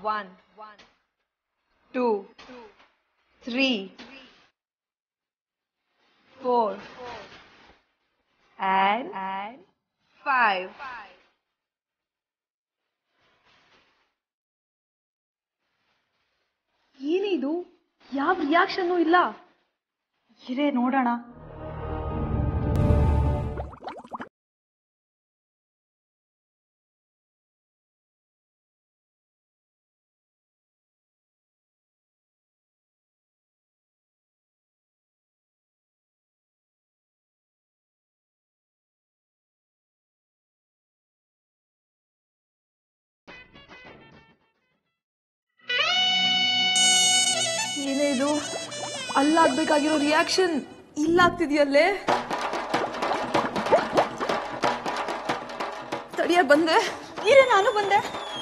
One, two, three, four, and and five. ಏನಿದು ಯಾವ reaction ಇಲ್ಲ ಇರೇ ನೋಡೋಣ ಏನೇ ಇದು ಅಲ್ಲಾಗ್ಬೇಕಾಗಿರೋ ರಿಯಾಕ್ಷನ್ ಇಲ್ಲಾಗ್ತಿದ್ಯಲ್ಲೇ ತಡಿಯ ಬಂದೆ ಇರೇ ನಾನು ಬಂದೆ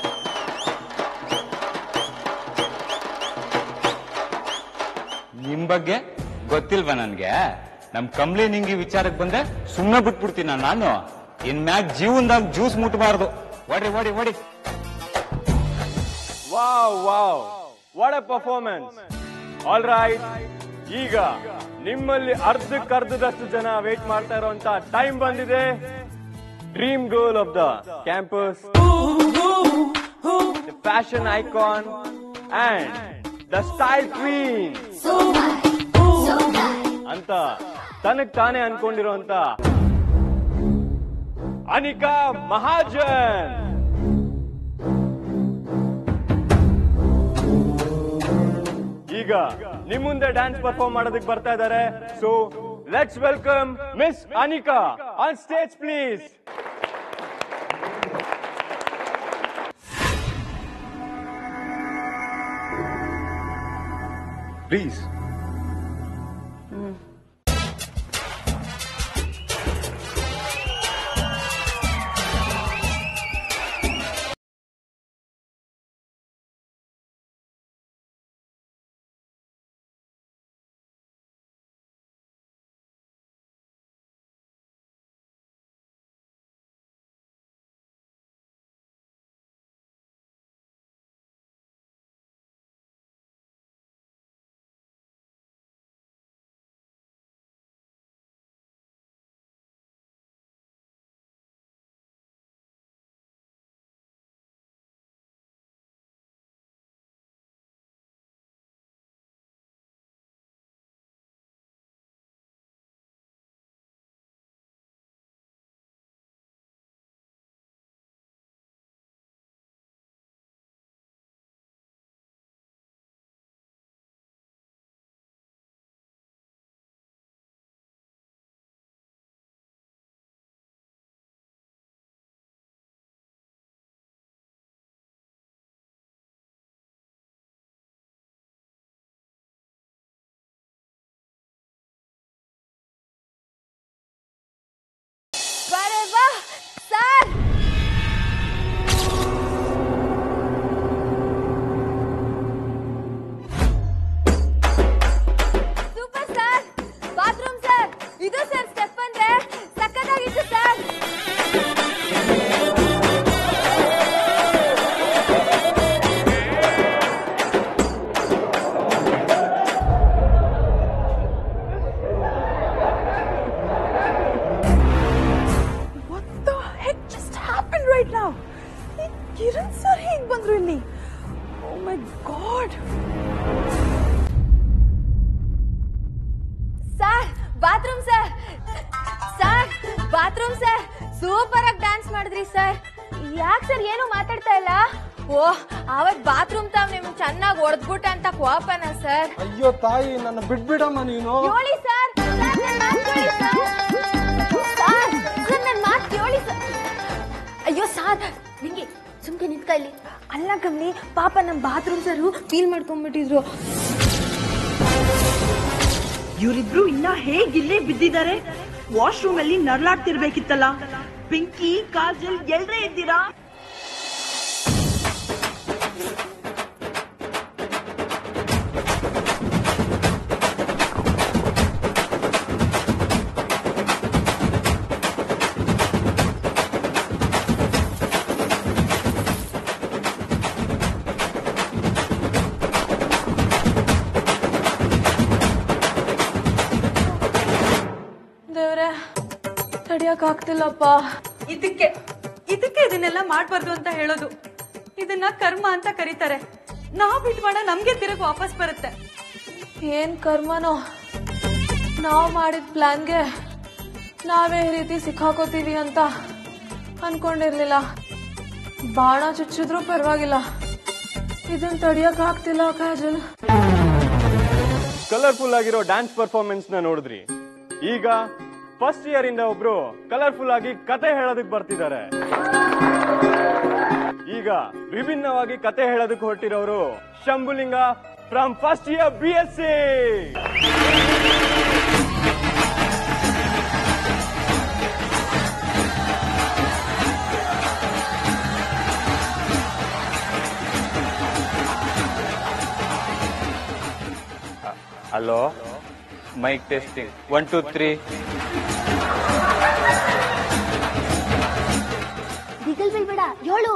ನಿಮ್ ಬಗ್ಗೆ ಗೊತ್ತಿಲ್ವಾ ನನ್ಗೆ ನಮ್ ಕಂಪ್ನಿ ನಿಂಗೆ ವಿಚಾರಕ್ಕೆ ಬಂದೆ ಸುಮ್ನೆ ಬಿಟ್ಬಿಡ್ತೀನ ನಾನು ಇನ್ ಮ್ಯಾಗ್ ಜೀವನದಾಗ ಜ್ಯೂಸ್ ಮುಟ್ಬಾರ್ದು ಓಡಿ ಓಡಿ ಓಡಿ wow wow what a performance all right ಈಗ ನಿಮ್ಮಲ್ಲಿ ಅರ್ಧಕ್ಕರ್ಧದಷ್ಟು ಜನ ವೇಟ್ ಮಾಡ್ತಾ ಇರುವಂತ ಟೈಮ್ ಬಂದಿದೆ dream girl of the campus fashion icon and the style queen ಅಂತ ತನಗ್ ತಾನೇ ಅನ್ಕೊಂಡಿರುವಂತ ಅನಿಕಾ ಮಹಾಜನ್ ಈಗ ನಿಮ್ ಮುಂದೆ ಡ್ಯಾನ್ಸ್ ಪರ್ಫಾರ್ಮ್ ಮಾಡೋದಕ್ಕೆ ಬರ್ತಾ ಇದ್ದಾರೆ so let's welcome miss Anika on stage please please ಬರೆವಾ sir super sir bathroom sir ಇದು ಸರ್ ಸ್ಟೆಪ್ ಅಂದ್ರೆ ಸಕ್ಕತ್ತಾಗಿತ್ತು sir What the heck just happened right now? ಈ ಕಿರಣ್ ಸರ್ ಹೇಗ್ ಬಂದ್ರು ಇಲ್ಲಿ oh my god sir bathroom sir sir bathroom sir super ಆಗಿ dance ಮಾಡಿದ್ರಿ ಸರ್ ಯಾಕೆ ಸರ್ ಏನು ಮಾತಾಡ್ತಾ ಇಲ್ಲ ಓ ಅವತ್ ಬಾತ್ರೂಮ್ ತಾವ್ ನಿಮ್ಗೆ ಚೆನ್ನಾಗಿ ಹೊಡೆದ್ಬಿಟ್ಟ ಅಂತ ಕೋಪನ ಸರ್ ಅಯ್ಯೋ ತಾಯಿ ನನ್ನ ಬಿಟ್ಬಿಡಮ್ಮ ನೀನು ಹೇಳಿ ಸರ್ ಸರ್, ನನ್ ಮಾತ್ ಕೇಳಿ ಸರ್. ಸರ್, ಸರ್, ನನ್ ಮಾತ್ ಕೇಳಿ ಸರ್. ಅಯ್ಯೋ ಸರ್ ನಿಂಗೆ ಸುಮ್ಕೆ ನಿಂತ್ಕ ಇಲ್ಲಿ ಅಲ್ಲ ಕಮ್ಲಿ ಪಾಪ ನಮ್ ಬಾತ್ರೂಮ್ ಸರ್ ಫೀಲ್ ಮಾಡ್ಕೊಂಡ್ಬಿಟ್ಟಿದ್ರು ಇವರಿಬ್ರು ಇನ್ನ ಹೇಗ್ ಇಲ್ಲೇ ಬಿದ್ದಿದ್ದಾರೆ ವಾಶ್ರೂಮ್ ಅಲ್ಲಿ ನರ್ಲಾಡ್ತಿರ್ಬೇಕಿತ್ತಲ್ಲ ಪಿಂಕಿ ಕಾಜಲ್ ಎಲ್ರೇ ಇದ್ದೀರಾ ತಡಿಯಕ್ ಆಗ್ತಿಲ್ಲಪ್ಪ ಇದಕ್ಕೆ ಇದಕ್ಕೆ ಇದನ್ನೆಲ್ಲ ಮಾಡ್ಬಾರ್ದು ಅಂತ ಹೇಳೋದು ಇದನ್ನ ಕರ್ಮ ಅಂತ ಕರೀತಾರೆ ನಾವ್ ಬಿಟ್ ಮಾಡ ನಮ್ಗೆ ತಿರುಗಿ ವಾಪಸ್ ಬರುತ್ತೆ ಏನ್ ಕರ್ಮನೋ ನಾವ್ ಮಾಡಿದ ಪ್ಲಾನ್ಗೆ ನಾವೇ ಈ ರೀತಿ ಸಿಕ್ಕಾಕೋತೀವಿ ಅಂತ ಅನ್ಕೊಂಡಿರ್ಲಿಲ್ಲ ಬಾಣ ಚುಚ್ಚಿದ್ರು ಪರವಾಗಿಲ್ಲ ಇದನ್ ತಡಿಯಕ್ ಆಗ್ತಿಲ್ಲ ಕಾಜಲ್ ಕಲರ್ಫುಲ್ ಆಗಿರೋ ಡ್ಯಾನ್ಸ್ ಪರ್ಫಾರ್ಮೆನ್ಸ್ ನ ನೋಡಿದ್ರಿ ಈಗ ಫಸ್ಟ್ ಇಯರ್ ಇಂದ ಒಬ್ರು ಕಲರ್ಫುಲ್ ಆಗಿ ಕತೆ ಹೇಳೋದಕ್ ಬರ್ತಿದ್ದಾರೆ ಈಗ ವಿಭಿನ್ನವಾಗಿ ಕತೆ ಹೇಳೋದಕ್ಕೆ ಹೊರಟಿರೋರು Shambhulinga from first year B S C hello mic testing one two three ದಿಗಲ್ ಬೀಳ್ಬೇಡ ಏಳು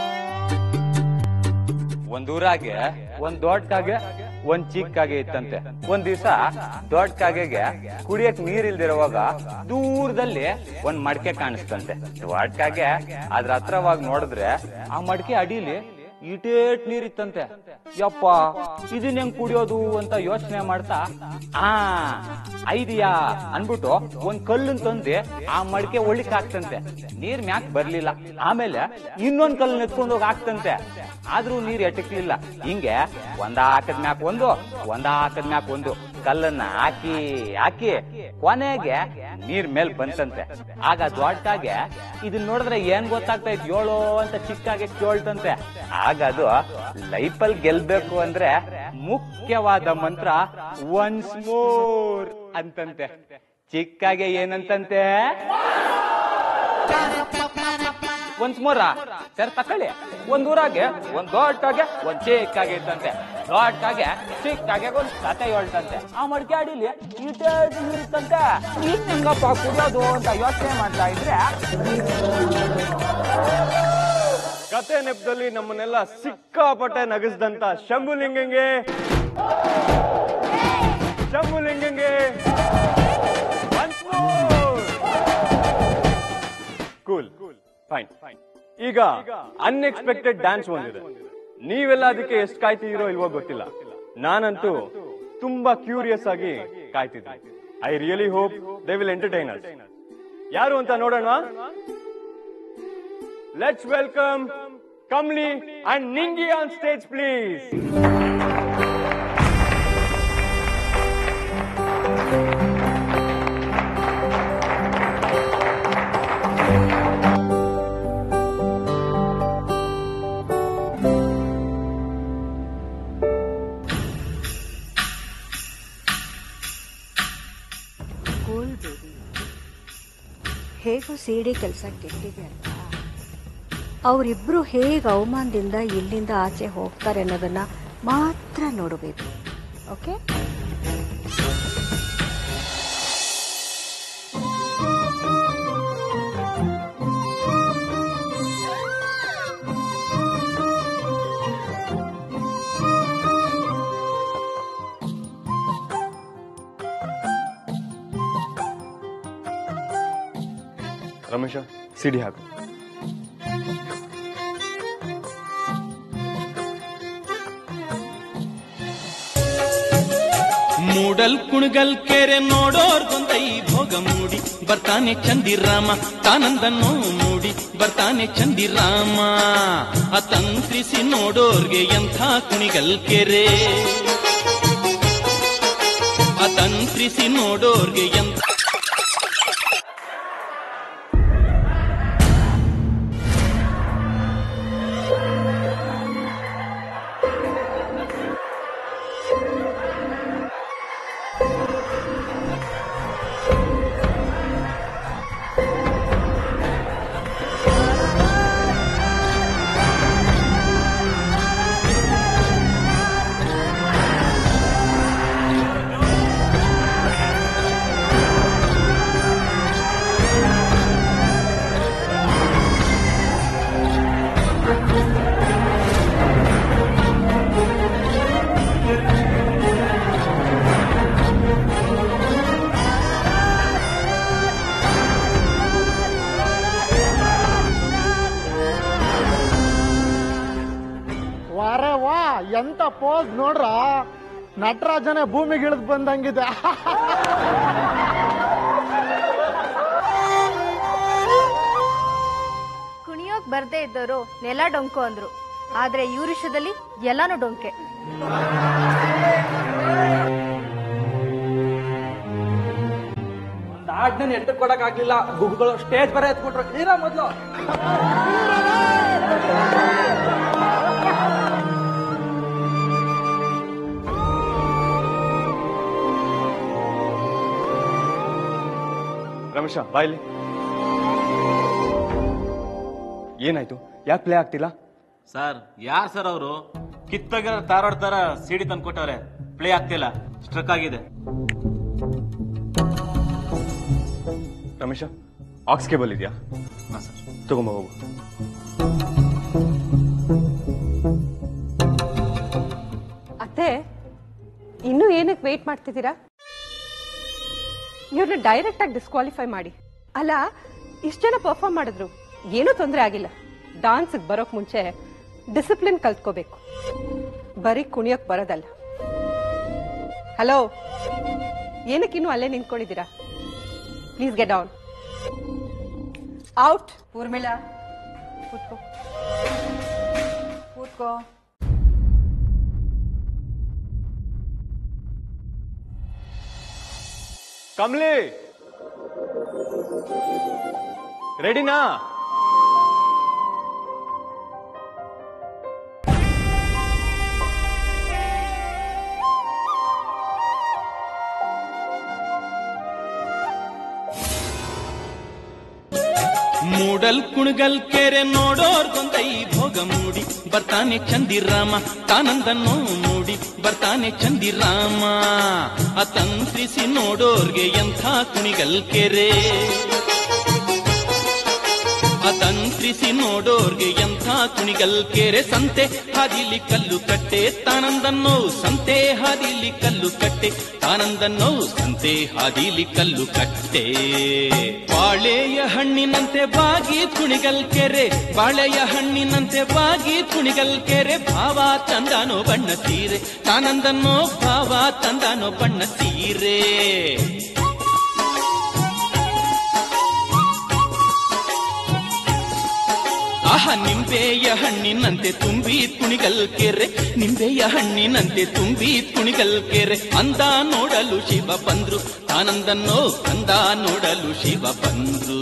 ಒಂದ್ ಊರಾಗೆ ಒಂದ್ ದೊಡ್ಡ ಕಾಗೆ ಒಂದ್ ಚಿಕ್ಕ ಕಾಗೆ ಇತ್ತಂತೆ ಒಂದ್ ದಿವಸ ದೊಡ್ಡ ಕಾಗೆಗೆ ಕುಡಿಯಕ್ ನೀರ್ ಇಲ್ದಿರುವಾಗ ದೂರದಲ್ಲಿ ಒಂದ್ ಮಡಕೆ ಕಾಣಿಸ್ತಂತೆ ದೊಡ್ಡ ಕಾಗೆ ಅದ್ರ ಹತ್ರವಾಗಿ ನೋಡಿದ್ರೆ ಆ ಮಡಕೆ ಅಡಿಲಿ ಇಟೇಟ್ ನೀರಿತ್ತಂತೆ ಯಪ್ಪ ಇದನ್ನ ಹೆಂಗ್ ಕುಡಿಯೋದು ಅಂತ ಯೋಚನೆ ಮಾಡ್ತಾ ಆ ಐದಿಯಾ ಅನ್ಬಿಟ್ಟು ಒಂದ್ ಕಲ್ಲನ್ ತಂದೆ ಆ ಮಡಿಕೆ ಒಳ್ಳಿಕ್ ಹಾಕ್ತಂತೆ ನೀರ್ ಮ್ಯಾಕ್ ಬರ್ಲಿಲ್ಲ ಆಮೇಲೆ ಇನ್ನೊಂದ್ ಕಲ್ಲನ್ನ ಎತ್ಕೊಂಡು ಹೋಗಿ ಹಾಕ್ತಂತೆ ಆದ್ರೂ ನೀರ್ ಎಟಕ್ಲಿಲ್ಲ ಹಿಂಗೆ ಒಂದ ಹಾಕದ್ ಮ್ಯಾಕ್ ಒಂದು ಒಂದ ಹಾಕದ್ ಮ್ಯಾಕ್ ಒಂದು ಕಲ್ಲನ್ನ ಹಾಕಿ ಹಾಕಿ ಕೊನೆಗೆ ನೀರ್ ಮೇಲ್ ಬಂತಂತೆ ಆಗ ದೊಡ್ಡಾಗೆ ಇದನ್ನ ನೋಡಿದ್ರೆ ಏನ್ ಗೊತ್ತಾಗ್ತಾ ಇತ್ತು ಏಳೋ ಅಂತ ಚಿಕ್ಕಾಗೆ ಕೇಳ್ತಂತೆ ಆಗ ಅದು ಲೈಫಲ್ಲಿ ಗೆಲ್ಬೇಕು ಅಂದ್ರೆ ಮುಖ್ಯವಾದ ಮಂತ್ರ ಒನ್ಸ್ ಮೋರ್ ಅಂತಂತೆ ಚಿಕ್ಕಾಗೆ ಏನಂತಂತೆ ಒಂದ್ ಮೂರ ಸರ್ ತಕೊಳ್ಳಿ ಒಂದ್ ಊರಾಗೆ ಒಂದ್ ದೊಡ್ಡಾಗೆ ಒಂದ್ ಚಿಕ್ಕಾಗೆ ಇತ್ತಂತೆ ದೊಡ್ಡಾಗೆ ಚಿಕ್ಕಾಗೆ ಒಂದ್ ಕತೆ ಹೇಳ್ತಂತೆ ಆ ಮಡಿಕೆ ಅಡಿಲಿ ಇಟೇ ಇರುತ್ತಂತೆ ನೀನ್ ಹೆಂಗಪ್ಪ ಕುಡಿಯೋದು ಅಂತ ಯೋಚನೆ ಮಾಡ್ತಾ ಇದ್ರೆ ಕತೆ ನೆಪದಲ್ಲಿ ನಮ್ಮನ್ನೆಲ್ಲ ಸಿಕ್ಕಾಪಟ್ಟೆ ನಗಿಸ್ದಂತ ಶಂಭುಲಿಂಗಂಗೆ ಶಂಭುಲಿಂಗಂಗೆ ಕೂಲ್ ಫೈನ್ ಈಗ ಅನ್ಎಕ್ಸ್ಪೆಕ್ಟೆಡ್ ಡ್ಯಾನ್ಸ್ ಒಂದಿದೆ ನೀವೆಲ್ಲ ಅದಕ್ಕೆ ಎಷ್ಟು ಕಾಯ್ತಿದ್ದೀರೋ ಇಲ್ವೋ ಗೊತ್ತಿಲ್ಲ ನಾನಂತೂ ತುಂಬಾ ಕ್ಯೂರಿಯಸ್ ಆಗಿ ಕಾಯ್ತಿದ್ದೆ I really hope they will entertain us ಯಾರು ಅಂತ ನೋಡೋಣ let's welcome Kamli and Ningi on stage please cool baby ಹೇಗೋ ಸಿಡಿ ಕೆಲಸ ಕೆಟ್ಟಿದೆ ಅಲ್ವಾ ಅವರಿಬ್ರು ಹೇಗೆ ಅವಮಾನದಿಂದ ಇಲ್ಲಿಂದ ಆಚೆ ಹೋಗ್ತಾರೆ ಅನ್ನೋದನ್ನ ಮಾತ್ರ ನೋಡಬೇಕು ಓಕೆ ರಮೇಶ ಸಿಡಿ ಹಾಕು ಮೂಡಲ್ ಕುಣಗಲ್ ಕೆರೆ ನೋಡೋರ್ಗೊಂದೈ ಭೋಗ ಮೂಡಿ ಬರ್ತಾನೆ ಚಂದಿರಾಮ ತಾನಂದನ್ನು ಮೂಡಿ ಬರ್ತಾನೆ ಚಂದಿರಾಮ ಅತಂತ್ರಿಸಿ ನೋಡೋರ್ಗೆ ಎಂಥ ಕುಣಿಗಲ್ ಕೆರೆ ಅತಂತ್ರಿಸಿ ನೋಡೋರ್ಗೆ ಎಂಥ ವಾರೆ ವಾ ಎಂತ ಪೋಸ್ ನೋಡ್ರ ನಟರಾಜನೇ ಭೂಮಿಗೆ ಇಳಿದು ಬಂದಂಗಿದೆ ಕುಣಿಯೋಕ್ ಬರ್ದೇ ಇದ್ದವರು ನೆಲ ಡೊಂಕು ಅಂದ್ರು ಆದ್ರೆ ಇವ್ರ ವಿಷಯದಲ್ಲಿ ಎಲ್ಲಾನು ಡೊಂಕೆ ಒಂದು ಹಾಡ್ನ ಎಟ್ಟಕ್ಕೆ ಕೊಡಕ್ ಆಗ್ಲಿಲ್ಲ ಗುಗ್ಗಳು ಸ್ಟೇಜ್ ಬರ ಎತ್ಕೊಟ್ರು ನೀರ ಮೊದ್ಲು ರಮೇಶ ಬಾಯ್ಲಿ ಏನಾಯ್ತು ಯಾಕೆ ಪ್ಲೇ ಆಗ್ತಿಲ್ಲ ಸರ್ ಯಾರ್ ಸರ್ ಅವರು ಕಿತ್ತೋಗಿರೋ ತಾರೋಡ್ ತರ ಸಿಡಿ ತಂದು ಕೊಟ್ಟವ್ರೆ ಪ್ಲೇ ಆಗ್ತಿಲ್ಲ ಸ್ಟ್ರಕ್ ಆಗಿದೆ ರಮೇಶ ಆಕ್ಸ್ ಕೇಬಲ್ ಇದೆಯಾ ಹಾ ಸರ್ ತಗೊಂಬ ಹೋಗು ಅತ್ತೆ ಇನ್ನೂ ಏನಕ್ಕೆ ವೆಯ್ಟ್ ಮಾಡ್ತಿದ್ದೀರಾ ಇವ್ರನ್ನ ಡೈರೆಕ್ಟ್ ಆಗಿ ಡಿಸ್ಕ್ವಾಲಿಫೈ ಮಾಡಿ ಅಲ್ಲ ಇಷ್ಟು ಜನ ಪರ್ಫಾರ್ಮ್ ಮಾಡಿದ್ರು ಏನೂ ತೊಂದರೆ ಆಗಿಲ್ಲ ಡಾನ್ಸ್ಗೆ ಬರೋಕ್ ಮುಂಚೆ ಡಿಸಿಪ್ಲಿನ್ ಕಲ್ತ್ಕೋಬೇಕು ಬರೀ ಕುಣಿಯೋಕ್ ಬರೋದಲ್ಲ ಹಲೋ ಏನಕ್ಕೆ ಇನ್ನೂ ಅಲ್ಲೇ ನಿಂತ್ಕೊಂಡಿದ್ದೀರಾ please get down out Urmila ಕೂತ್ಕೋ ಕೂತ್ಕೋ ಕಮ್ಲಿ ರೆಡಿನಾ ಮೂಡಲ್ ಕುಣಗಲ್ ಕೆರೆ ನೋಡೋರ್ಗೊಂದೈ ಭೋಗ ಮೂಡಿ ಬರ್ತಾನೆ ಚಂದಿರಾಮ ತಾನಂದನ್ನು ಮೂಡಿ ಬರ್ತಾನೆ ಚಂದಿರಾಮ ಅತಂತ್ರಿಸಿ ನೋಡೋರ್ಗೆ ಎಂಥ ಕುಣಿಗಲ್ ಕೆರೆ ಅತಂತ್ರಿಸಿ ನೋಡೋರ್ಗೆ ಎಂಥ ಕುಣಿಗಲ್ ಕೆರೆ ಸಂತೆ ಹಾದಿಲಿ ಕಲ್ಲು ಕಟ್ಟೆ ತಾನಂದನ್ನೋ ಸಂತೆ ಹಾದಿಲಿ ಕಲ್ಲು ಕಟ್ಟೆ ತಾನಂದನ್ನೋ ಸಂತೆ ಹಾದಿಲಿ ಕಲ್ಲು ಕಟ್ಟೆ ಬಾಳೆಯ ಹಣ್ಣಿನಂತೆ ಬಾಗಿ ಕುಣಿಗಲ್ ಕೆರೆ ಬಾಳೆಯ ಹಣ್ಣಿನಂತೆ ಬಾಗಿ ಕುಣಿಗಲ್ ಕೆರೆ ಭಾವ ತಂದಾನೋ ಬಣ್ಣ ಸೀರೆ ತಾನಂದನ್ನೋ ಭಾವ ತಂದಾನೋ ಬಣ್ಣ ಸೀರೆ ಆಹ ನಿಂಬೆಯ ಹಣ್ಣಿನಂತೆ ತುಂಬಿ ಕುಣಿಗಲ್ ಕೆರೆ ನಿಂಬೆಯ ಹಣ್ಣಿನಂತೆ ತುಂಬಿ ಕುಣಿಗಲ್ ಕೆರೆ ಅಂದ ನೋಡಲು ಶಿವ ಬಂದ್ರು ಆನಂದನ್ನೋ ಅಂದ ನೋಡಲು ಶಿವ ಬಂದ್ರು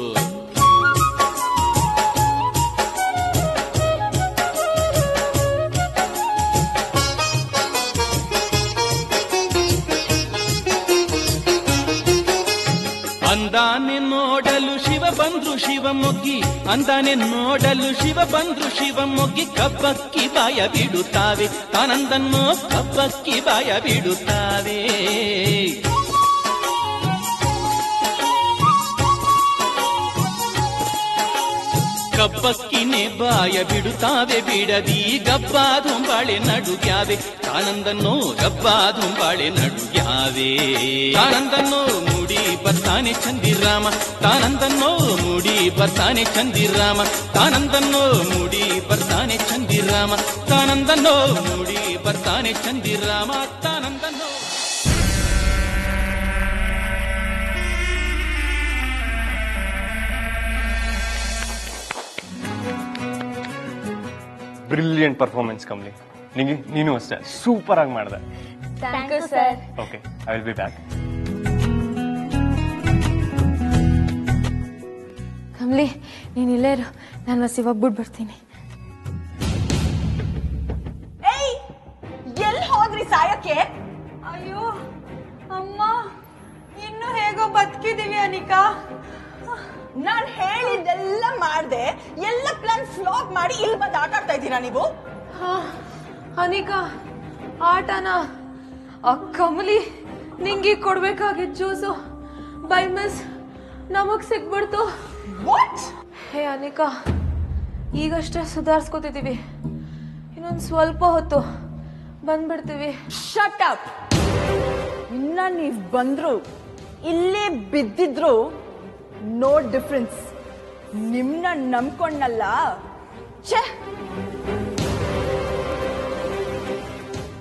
ಅಂದಾನೆ ನೋಡಲು ಶಿವ ಬಂದ್ರು ಶಿವ ಮೊಗ್ಗಿ ಅಂದಾನೆ ನೋಡಲು ಶಿವ ಬಂದ್ರು ಶಿವ ಮೊಗ್ಗಿ ಕಬ್ಬಕ್ಕಿ ಬಾಯ ಬಿಡುತ್ತಾವೆ ತಾನಂದನ್ನೋ ಕಬ್ಬಕ್ಕಿ ಬಾಯ ಬಿಡುತ್ತಾವೆ ಕಬ್ಬಕ್ಕಿನೇ ಬಾಯ ಬಿಡುತ್ತಾವೆ ಬಿಡದಿ ಗಬ್ಬಾದುಂಬಾಳೆ ನಡುಗ್ಯಾವೆ ತಾನಂದನ್ನೋ ಗಬ್ಬಾದುಂಬಾಳೆ ನಡುಗ್ಯಾವೆ ತಾನಂದನ್ನೋ ಮೂಡಿ ಬರ್ತಾನೆ ಚಂದಿರಾಮ ತಾನಂದನ್ನೋ ಮೂಡಿ ಬರ್ತಾನೆ ಚಂದಿರಾಮ ತಾನಂದನ್ನೋ ಮೂಡಿ ಬರ್ತಾನೆ ಚಂದಿರಾಮ ತಾನಂದನ್ನೋ ಮೂಡಿ ಬರ್ತಾನೆ ಚಂದಿರಾಮ ತಾನಂದನ್ನೋ ಬ್ರಿಲಿಯಂಟ್ ಪರ್ಫಾರ್ಮೆನ್ಸ್ ಕಮ್ಲಿ ನಿಂಗೆ ನೀನು ಅಷ್ಟೇ ಸೂಪರ್ ಆಗಿ ಮಾಡಿದೆ thank you sir okay I will be back Kamli ನೀನ್ ಇಲ್ಲೇ ಇರು ನಾನು ವಸಿ ಒಬ್ಬಿಟ್ಟು ಬರ್ತೀನಿ ಏಯ್ ಎಲ್ಲಿ ಹೋದ್ರಿ ಸಾಯಕ್ಕೆ ಅಯ್ಯೋ ಅಮ್ಮ ಇನ್ನು ಹೇಗೋ ಬದುಕಿದೀವಿ ಅನಿಕಾ ನಾನ್ ಹೇಳಿದ್ದೆಲ್ಲ ಮಾಡ್ದೆ ಎಲ್ಲ ಪ್ಲಾನ್ ಫ್ಲಾಪ್ ಮಾಡಿ ಇಲ್ಲಿ ಬಂದು ಆಟ ಆಡ್ತಾ ಇದ್ದೀರಾ ನೀವು ಅನಿಕಾ ಆಟನ ಆ ಕಮಲಿ ನಿಂಗೆ ಕೊಡ್ಬೇಕಾಗಿದ್ ಜ್ಯೂಸು ಬೈ ಮಿಸ್ ನಮಗ್ ಸಿಕ್ಬಿಡ್ತು ವಾಟ್ ಹೇ ಅನಿಕಾ ಈಗಷ್ಟೇ ಸುಧಾರಿಸ್ಕೋತಿದೀವಿ ಇನ್ನೊಂದು ಸ್ವಲ್ಪ ಹೊತ್ತು ಬಂದ್ಬಿಡ್ತೀವಿ ಶಟ್ ಅಪ್ ಇನ್ನ ನೀವ್ ಬಂದ್ರು ಇಲ್ಲೇ ಬಿದ್ದಿದ್ರು ನೋ ಡಿಫ್ರೆನ್ಸ್ ನಿಮ್ನ ನಂಬ್ಕೊಂಡಲ್ಲ ಛೇ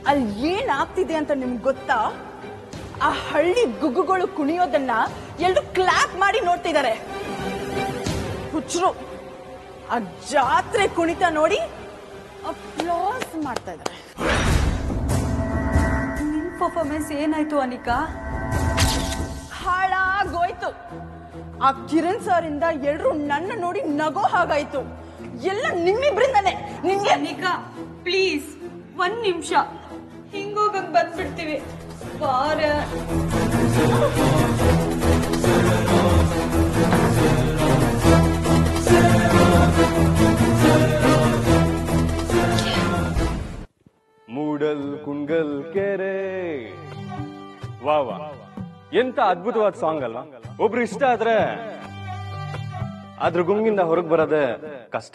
ಅಲ್ಲಿ ಏನಾಗ್ತಿದೆ ಅಂತ ನಿಮ್ಗೆ ಗೊತ್ತಾ ಆ ಹಳ್ಳಿ ಗುಗ್ಗುಗಳು ಕುಣಿಯೋದನ್ನ ಎಲ್ರು ಕ್ಲಾಪ್ ಮಾಡಿ ನೋಡ್ತಿದ್ದಾರೆ ಹುಚ್ಚರು ಆ ಜಾತ್ರೆ ಕುಣಿತ ನೋಡಿ ಅಪ್ಲಾಸ್ ಮಾಡ್ತಾ ಇದ್ದಾರೆ ನಿನ್ ಪರ್ಫಾರ್ಮೆನ್ಸ್ ಏನಾಯ್ತು ಅನಿಕಾ ಹಾಳಾಗೋಯ್ತು ಆ ಕಿರಣ್ ಸರ್ ಇಂದ ಎಲ್ರು ನನ್ನ ನೋಡಿ ನಗೋ ಹಾಗಾಯ್ತು ಎಲ್ಲ ನಿಮ್ಮಿಬ್ರಿಂದಾನೆ ನಿಮ್ಗೆ ಅನಿಕಾ ಪ್ಲೀಸ್ ಒಂದ್ ನಿಮಿಷ ಹಿಂಗೋಗಂಗ್ ಬಂದ್ಬಿಡ್ತೀವಿ ಬಾರ ಮೂಡಲ್ ಕುಂಗಲ್ ಕೆರೆ ವಾ ವಾ ಎಂತ ಅದ್ಭುತವಾದ ಸಾಂಗ್ ಅಲ್ವಾ ಒಬ್ರು ಇಷ್ಟ ಆದ್ರೆ ಅದ್ರ ಗುಂಗಿಂದ ಹೊರಗೆ ಬರೋದೇ ಕಷ್ಟ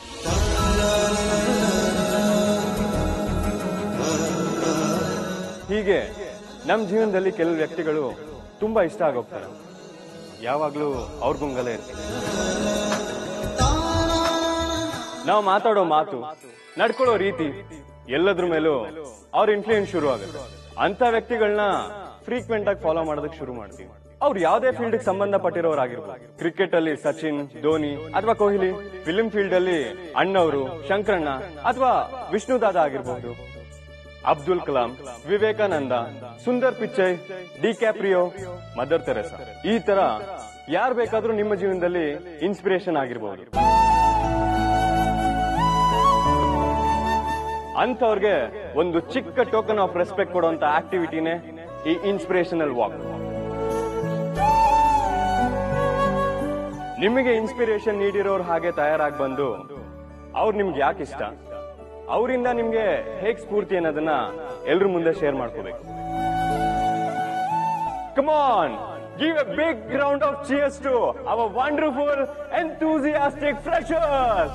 ಹೀಗೆ ನಮ್ ಜೀವನದಲ್ಲಿ ಕೆಲವು ವ್ಯಕ್ತಿಗಳು ತುಂಬಾ ಇಷ್ಟ ಆಗೋಗ್ತಾರೆ ಯಾವಾಗ್ಲೂ ಅವ್ರ ಗುಂಗಲೇ ಇರ್ತಾರೆ ನಾವು ಮಾತಾಡೋ ಮಾತು ನಡ್ಕೊಳ್ಳೋ ರೀತಿ ಎಲ್ಲದ್ರ ಮೇಲೂ ಅವ್ರ ಇನ್ಫ್ಲೂಯೆನ್ಸ್ ಶುರು ಆಗುತ್ತೆ ಅಂತ ವ್ಯಕ್ತಿಗಳನ್ನ ಫ್ರೀಕ್ವೆಂಟ್ ಆಗಿ ಫಾಲೋ ಮಾಡೋದಕ್ಕೆ ಶುರು ಮಾಡ್ತೀವಿ ಅವ್ರು ಯಾವ್ದೇ ಫೀಲ್ಡ್ ಸಂಬಂಧಪಟ್ಟಿರೋರಾಗಿರ್ಬೋದು ಕ್ರಿಕೆಟ್ ಅಲ್ಲಿ ಸಚಿನ್ ಧೋನಿ ಅಥವಾ ಕೊಹ್ಲಿ ಫಿಲ್ಮ್ ಫೀಲ್ಡ್ ಅಲ್ಲಿ ಅಣ್ಣವರು ಶಂಕರಣ್ಣ ಅಥವಾ ವಿಷ್ಣುದಾದ ಆಗಿರ್ಬಹುದು Abdul Kalam Vivekananda Sundar Pichai DiCaprio Mother Teresa ಈ ತರ ಯಾರು ಬೇಕಾದ್ರೂ ನಿಮ್ಮ ಜೀವನದಲ್ಲಿ ಇನ್ಸ್ಪಿರೇಷನ್ ಆಗಿರ್ಬೋದು ಅಂಥವ್ರಿಗೆ ಒಂದು ಚಿಕ್ಕ ಟೋಕನ್ ಆಫ್ ರೆಸ್ಪೆಕ್ಟ್ ಕೊಡುವಂತ ಆಕ್ಟಿವಿಟಿನೇ ಈ ಇನ್ಸ್ಪಿರೇಷನಲ್ ವಾಕ್ ನಿಮಗೆ ಇನ್ಸ್ಪಿರೇಷನ್ ನೀಡಿರೋರು ಹಾಗೆ ತಯಾರಾಗಿ ಬಂದು ಅವ್ರು ನಿಮ್ಗೆ ಯಾಕೆ ಇಷ್ಟ ಅವರಿಂದ ನಿಮ್ಗೆ ಹೇಗ್ ಸ್ಫೂರ್ತಿ ಅನ್ನೋದನ್ನ ಎಲ್ರ ಮುಂದೆ ಶೇರ್ ಮಾಡ್ಕೋಬೇಕು come on give a big round of cheers to our wonderful enthusiastic freshers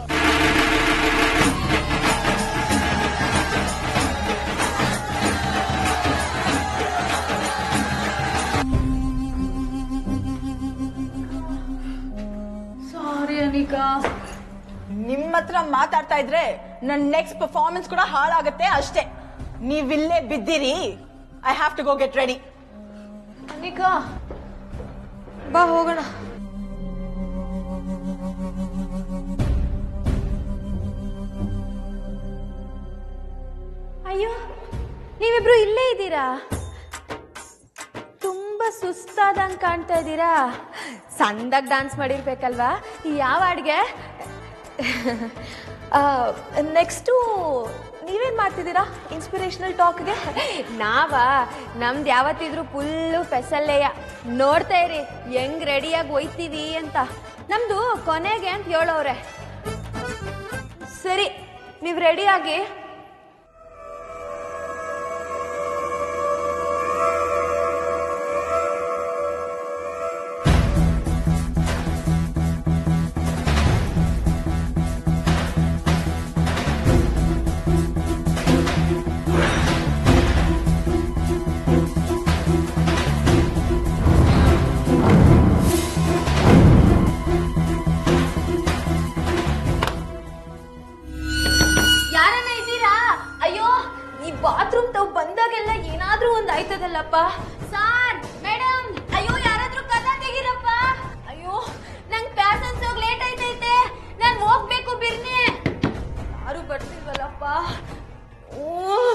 sorry Anika ನಿಮ್ಮ ಹತ್ರ ಮಾತಾಡ್ತಾ ಇದ್ರೆ ನನ್ನ ನೆಕ್ಸ್ಟ್ ಪರ್ಫಾರ್ಮೆನ್ಸ್ ಕೂಡ ಹಾಳಾಗತ್ತೆ ಅಷ್ಟೇ ನೀವಿಲ್ಲೇ ಬಿದ್ದಿರಿ I have to go get ready Anika ಬಾ ಹೋಗೋಣ ಅಯ್ಯೋ ನೀವಿಬ್ರು ಇಲ್ಲೇ ಇದ್ದೀರಾ ತುಂಬಾ ಸುಸ್ತಾದಂಗ್ ಕಾಣ್ತಾ ಇದ್ದೀರಾ ಸಂದಾಗ ಡಾನ್ಸ್ ಮಾಡಿರ್ಬೇಕಲ್ವಾ ಯಾವ ಅಡ್ಗೆ ನೆಕ್ಸ್ಟು ನೀವೇನ್ ಮಾಡ್ತಿದ್ದೀರಾ ಇನ್ಸ್ಪಿರೇಷನಲ್ ಟಾಕ್ಗೆ ನಾವಾ ನಮ್ದು ಯಾವತ್ತಿದ್ರು ಫುಲ್ಲು ಫೆಸಲ್ಲೆಯ ನೋಡ್ತಾ ಇರಿ ಹೆಂಗ್ ರೆಡಿಯಾಗಿ ಒಯ್ತೀವಿ ಅಂತ ನಮ್ದು ಕೊನೆಗೆ ಅಂತ ಹೇಳೋರೆ ಸರಿ ನೀವು ರೆಡಿಯಾಗಿ ಯಾರನ್ನ ಇದ್ದೀರಾ ಅಯ್ಯೋ ಈ ಬಾತ್ರೂಮ್ ತಾವ್ ಬಂದಾಗೆಲ್ಲ ಏನಾದ್ರೂ ಒಂದ್ ಆಯ್ತದಲ್ಲಪ್ಪ ಸಾರ್ ಮೇಡಮ್ ಅಯ್ಯೋ ಯಾರಾದ್ರೂ ಕದ ತೆಗೀರಪ್ಪ ಅಯ್ಯೋ ನಂಗ್ ಪ್ಯಾಸನ್ಸ್ ಹೋಗ್ ಲೇಟ್ ಆಯ್ತೈತೆ ನಾನ್ ಹೋಗ್ಬೇಕು ಬಿರ್ನೆ ಯಾರು ಬರ್ತಿಲ್ವಲ್ಲಪ್ಪ ಓ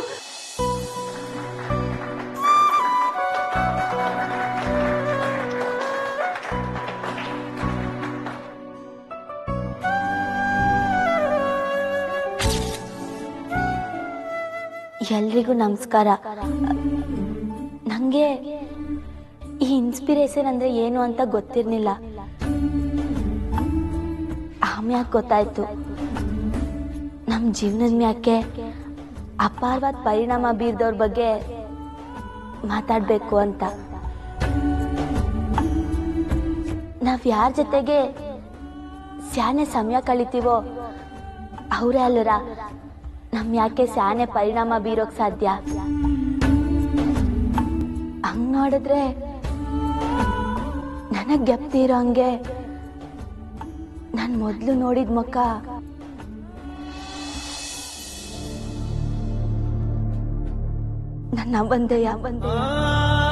ಎಲ್ರಿಗೂ ನಮಸ್ಕಾರ ನನಗೆ ಈ ಇನ್ಸ್ಪಿರೇಷನ್ ಅಂದ್ರೆ ಏನು ಅಂತ ಗೊತ್ತಿರ್ಲಿಲ್ಲ ಆಮ್ಯಾಕೆ ಗೊತ್ತಾಯ್ತು ನಮ್ಮ ಜೀವನದ ಮ್ಯಾಕೆ ಅಪಾರವಾದ ಪರಿಣಾಮ ಬೀರ್ದವ್ರ ಬಗ್ಗೆ ಮಾತಾಡಬೇಕು ಅಂತ ನಾವ್ ಯಾರ ಜೊತೆಗೆ ಸ್ಯಾನೆ ಸಮಯ ಕಳಿತೀವೋ ಅವರೇ ಅಲ್ಲರ ನಮ್ ಯಾಕೆ ಸ್ಯಾನೆ ಪರಿಣಾಮ ಬೀರೋಕ್ ಸಾಧ್ಯ ಹಂಗ್ ನೋಡಿದ್ರೆ ನನಗ್ ಗೆಪ್ತಿ ಇರೋ ಹಂಗೆ ನಾನ್ ಮೊದ್ಲು ನೋಡಿದ ಮುಖ ನನ್ನ ಬಂದೆಯ ಬಂದೆಯ